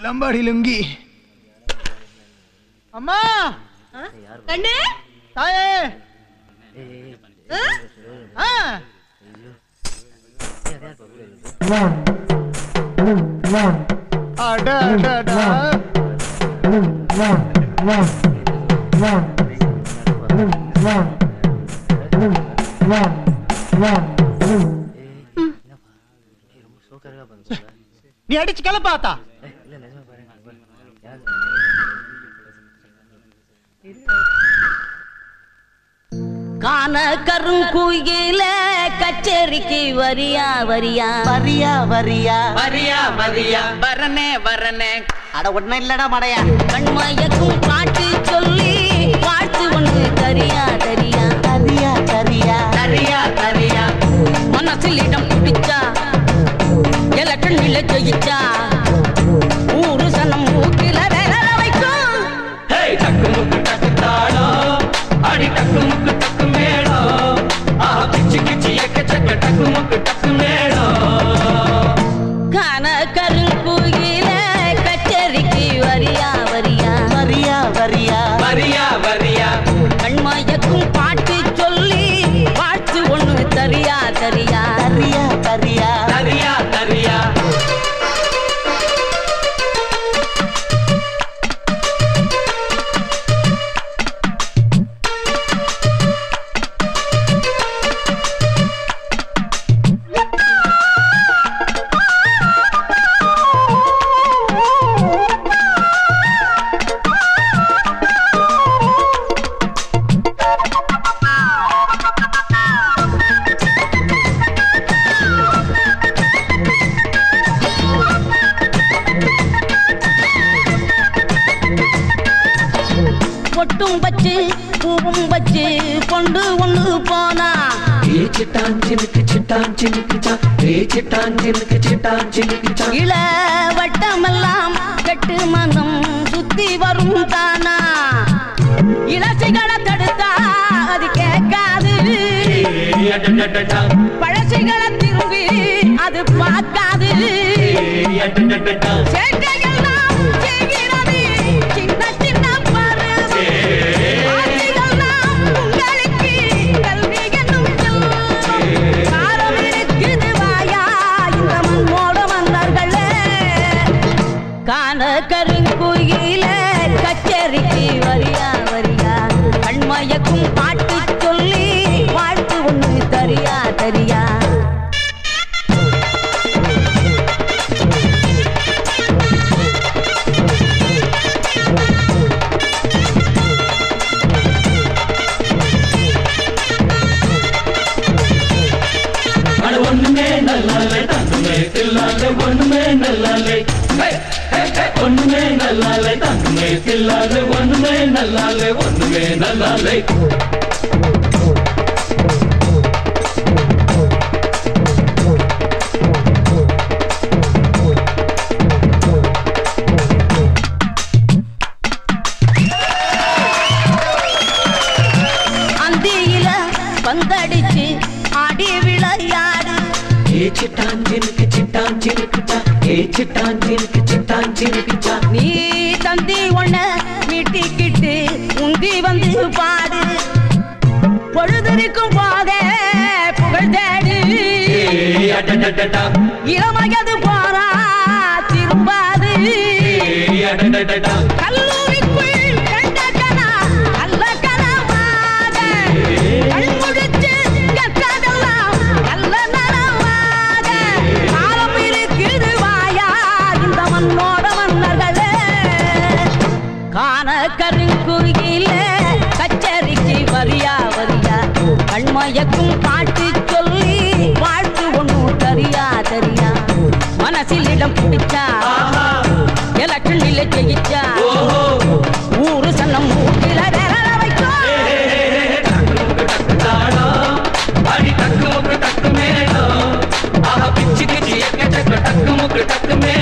லம்பாடி லுங்கி அம்மா கண்ணு தாயே ஆ? ஆ அட அட அட நீ அடிச்சு கிளப்பாத்தா காண கருங்குயில கச்சேரிக்கு வரியா வரியா வரியா வரியா வரியா வரியா வரனே வரனே அட ஒன்னும் இல்லடா மடையா கண்மயக்கும் பாட்டு சொல்லி வாழ்த்து ஒன்று தரியா தரியா தரியா தரியா தரியா தரியா மனசில் இடம் பிடிச்சா எலக்ஷன் நில ஜெயிச்சா ஊரு சனம் மூக்கில வேற வைக்கும் ஹே டக்கு முக்கு டக்கு தாளம் அடி டக்கு முக்கு டக்கு மேளம் ஆஹா கிச்சு கிச்சு எக்க சக்க டக்கு முக்கு டக்கு மேளம் காண கருங்குயில கச்சேரிக்கு வரியா வரியா வரியா வரியா வரியா வரியா கண்மயக்கும் பாட்டு சொல்லி வாழ்த்து ஒன்று தரியா தரியா தரியா தரியா தரியா தரியா பொட்டும் வச்சு பூவும் வச்சு கொண்டு ஒன்று போனா ஏ சிட்டான் சினுக்கு சிட்டான் சினுக்கு சா ஏ சிட்டான் சினுக்கு சிட்டான் சினுக்கு சா இள வட்டமெல்லாம் கெட்டு மனம் சுத்தி வரும் தானா இளசைகளை தடுத்தா அது கேட்காது ஏ அடடடடா பழசைகளை திரும்பி அது பார்க்காது ஏ அடடடடா சேட்டையெல்லாம் செய்கிறது சின்ன சின்ன பருவம். ஆசைகள்லாம் உங்களுக்கு கல்வி என்னும் சொல். காலம் இருக்குது வாயா இந்த மண்ணோட மன்னர்களே. காண கருங்குயில கச்சேரிக்கு வரியா வரியா கண்மயக்கும் பாட்டு சொல்லி வாழ்த்து ஒண்ணு தரியா தரியா அட ஒண்ணுமே நல்லாலே தங்குமே தில்லாலே ஒண்ணுமே நல்லாலே ஹே, ஹே, ஹே, ஒண்ணுமே நல்லாலே தங்குமே தில்லாலே ஒண்ணுமே நல்லாலே ஒண்ணுமே நல்லாலே அந்தியில பந்தடிச்சு ஆடி விளையாடு ஏ சிட்டான் சினுக்கு சிட்டான் சினுக்கு சா ஏ சிட்டான் சினுக்கு சிட்டான் சினுக்கு சா நீ தந்தி ஒண்ண மீட்டிக்கிட்டு உந்தி வந்து பாடு பொழுதுரிக்கும் போத புகழ் தேடு ஏ அடடடடா இளமயது போறா திரும்பாது ஏ அடடடடா கல்லூரிக்குள் கண்ட கனா நல்ல கனவாக கண்முழிச்சு கற்றதெல்லாம் நல்ல நனவாக காலம் இருக்குது வாயா இந்த மண்ணோட மன்னர்களே காண கருங்குயில கச்சேரிக்கு வரியா வரியா கண்மயக்கும் பாட்டு சொல்லி வாழ்த்து ஒண்ணு தரியா தரியா மனசில் இடம் பிடிச்சா எலக்ஷன் நிலை ஜெயிச்சா ஊரு சன்னம் மூக்கில விரல வைக்கும் தாளம் அடி டக்கு முக்கு டக்கு மேளம் ஆஹா பிச்சு கிச்சு எக்க சக்க டக்கு முக்கு டக்கு மேளம்